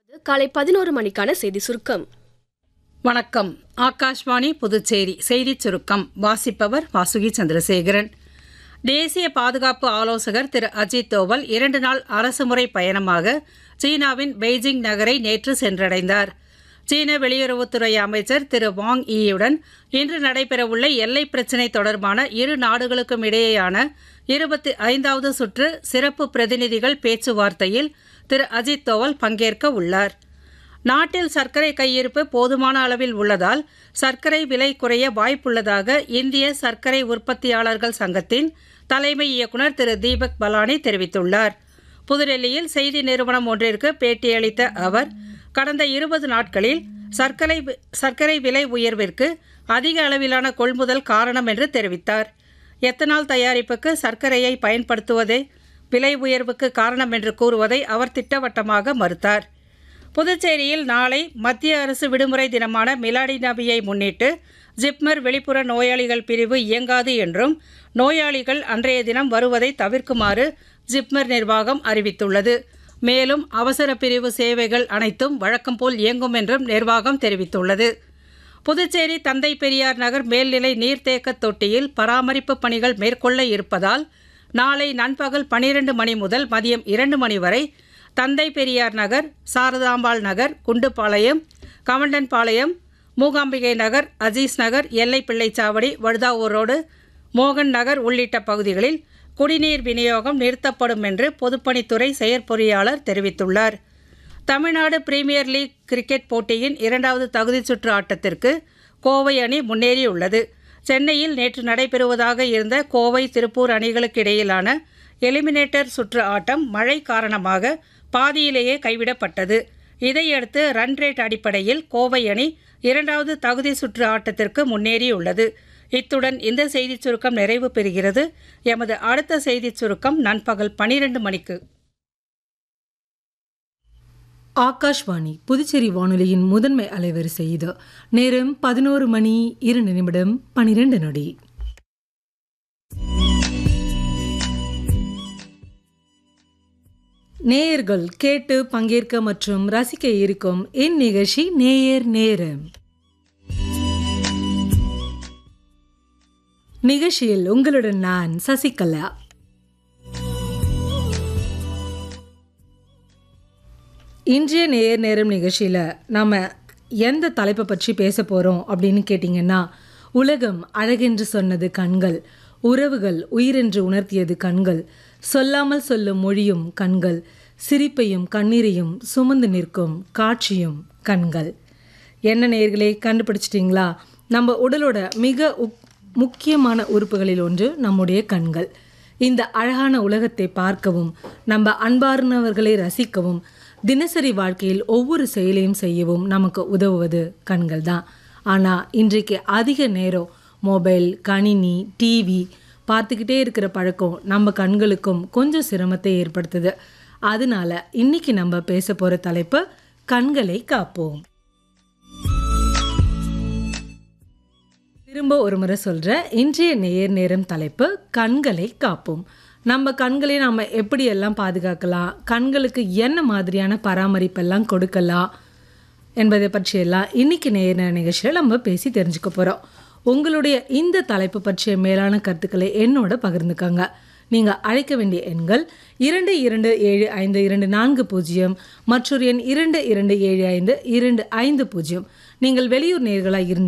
காலை பதினோரு மணிக்கான செய்தி சுருக்கம் வணக்கம் ஆகாஷ்வாணி புதுச்சேரி செய்திச் சுருக்கம் வாசிப்பவர் வாசுகி சந்திரசேகரன் தேசிய பாதுகாப்பு ஆலோசகர் திரு அஜித் தோவல் இரண்டு நாள் அரசுமுறை பயணமாக சீனாவின் பெய்ஜிங் நகரை நேற்று சென்றடைந்தார் சீன வெளியுறவுத்துறை அமைச்சர் திரு வாங் ஈயுடன் இன்று நடைபெறவுள்ள எல்லை பிரச்சினை தொடர்பான இரு நாடுகளுக்கும் இடையேயான இருபத்தி ஐந்தாவது சுற்று சிறப்பு பிரதிநிதிகள் பேச்சுவார்த்தையில் திரு அஜித் தோவல் பங்கேற்க உள்ளார் நாட்டில் சர்க்கரை கையிருப்பு போதுமான அளவில் உள்ளதால் சர்க்கரை விலை குறைய வாய்ப்புள்ளதாக இந்திய சர்க்கரை உற்பத்தியாளர்கள் சங்கத்தின் தலைமை இயக்குநர் திரு தீபக் பலானி தெரிவித்துள்ளார் புதுடெல்லியில் செய்தி நிறுவனம் ஒன்றிற்கு பேட்டியளித்த அவர் கடந்த இருபது நாட்களில் சர்க்கரை சர்க்கரை விலை உயர்விற்கு அதிக அளவிலான கொள்முதல் காரணம் என்று தெரிவித்தார் எத்தனால் தயாரிப்புக்கு சர்க்கரையை பயன்படுத்துவதே விலை உயர்வுக்கு காரணம் என்று கூறுவதை அவர் திட்டவட்டமாக மறுத்தார் புதுச்சேரியில் நாளை மத்திய அரசு விடுமுறை தினமான மிலாடி நபியை முன்னிட்டு ஜிப்மர் வெளிப்புற நோயாளிகள் பிரிவு இயங்காது என்றும் நோயாளிகள் அன்றைய தினம் வருவதை தவிர்க்குமாறு ஜிப்மர் நிர்வாகம் அறிவித்துள்ளது மேலும் அவசர பிரிவு சேவைகள் அனைத்தும் வழக்கம் போல் இயங்கும் என்றும் நிர்வாகம் தெரிவித்துள்ளது புதுச்சேரி தந்தை பெரியார் நகர் மேல்நிலை நீர்த்தேக்க தொட்டியில் பராமரிப்பு பணிகள் மேற்கொள்ள இருப்பதால் நாளை நண்பகல் பனிரெண்டு மணி முதல் மதியம் இரண்டு மணி வரை தந்தை பெரியார் நகர் சாரதாம்பாள் நகர் குண்டுபாளையம் கவண்டன்பாளையம் மூகாம்பிகை நகர் அஜீஸ் நகர் எல்லை பிள்ளைச்சாவடி வழுதாவூர் ரோடு மோகன் நகர் உள்ளிட்ட பகுதிகளில் குடிநீர் விநியோகம் நிறுத்தப்படும் என்று பொதுப்பணித்துறை செயற்பொறியாளர் தெரிவித்துள்ளார் தமிழ்நாடு பிரீமியர் லீக் கிரிக்கெட் போட்டியின் இரண்டாவது தகுதிச் சுற்று ஆட்டத்திற்கு கோவை அணி முன்னேறியுள்ளது சென்னையில் நேற்று நடைபெறுவதாக இருந்த கோவை திருப்பூர் அணிகளுக்கு இடையிலான எலிமினேட்டர் சுற்று ஆட்டம் மழை காரணமாக பாதியிலேயே கைவிடப்பட்டது இதையடுத்து ரன் ரேட் அடிப்படையில் கோவை அணி இரண்டாவது தகுதி சுற்று ஆட்டத்திற்கு முன்னேறியுள்ளது இத்துடன் இந்த செய்திச் சுருக்கம் நிறைவு பெறுகிறது எமது அடுத்த செய்திச் சுருக்கம் நண்பகல் பனிரெண்டு மணிக்கு ஆகாஷ்வாணி புதுச்சேரி வானொலியின் முதன்மை அலைவரிசை இது நேரம் பதினோரு மணி இரண்டு நிமிடம் பனிரெண்டு நொடி நேயர்கள் கேட்டு பங்கேற்க மற்றும் ரசிக்க இருக்கும் இந்நிகழ்ச்சி நேயர் நேரம் நிகழ்ச்சியில் உங்களுடன் நான் சசிகலா இன்றைய நேர் நேரம் நிகழ்ச்சியில் நாம் எந்த தலைப்பை பற்றி பேச போகிறோம் அப்படின்னு கேட்டிங்கன்னா உலகம் அழகென்று சொன்னது கண்கள் உறவுகள் உயிரென்று உணர்த்தியது கண்கள் சொல்லாமல் சொல்லும் மொழியும் கண்கள் சிரிப்பையும் கண்ணீரையும் சுமந்து நிற்கும் காட்சியும் கண்கள் என்ன நேர்களே கண்டுபிடிச்சிட்டிங்களா நம்ம உடலோட மிக உக் முக்கியமான உறுப்புகளில் ஒன்று நம்முடைய கண்கள் இந்த அழகான உலகத்தை பார்க்கவும் நம்ம அன்பார்ந்தவர்களை ரசிக்கவும் தினசரி வாழ்க்கையில் ஒவ்வொரு செயலையும் செய்யவும் நமக்கு உதவுவது கண்கள் தான் ஆனால் இன்றைக்கு அதிக நேரம் மொபைல் கணினி டிவி பார்த்துக்கிட்டே இருக்கிற பழக்கம் நம்ம கண்களுக்கும் கொஞ்சம் சிரமத்தை ஏற்படுத்துது அதனால இன்னைக்கு நம்ம பேச போகிற தலைப்பு கண்களை காப்போம் திரும்ப ஒரு முறை சொல்கிறேன் இன்றைய நேர் நேரம் தலைப்பு கண்களை காப்போம் நம்ம கண்களை நாம் எப்படியெல்லாம் பாதுகாக்கலாம் கண்களுக்கு என்ன மாதிரியான பராமரிப்பெல்லாம் கொடுக்கலாம் என்பதை பற்றியெல்லாம் இன்னைக்கு நேர நிகழ்ச்சியில் நம்ம பேசி தெரிஞ்சுக்க போகிறோம் உங்களுடைய இந்த தலைப்பு பற்றிய மேலான கருத்துக்களை என்னோட பகிர்ந்துக்கங்க நீங்கள் அழைக்க வேண்டிய எண்கள் இரண்டு இரண்டு ஏழு ஐந்து இரண்டு நான்கு பூஜ்ஜியம் மற்றொரு எண் இரண்டு இரண்டு ஏழு ஐந்து இரண்டு ஐந்து பூஜ்ஜியம் நீங்கள் வெளியூர் நேர்களாக இருந்தீங்க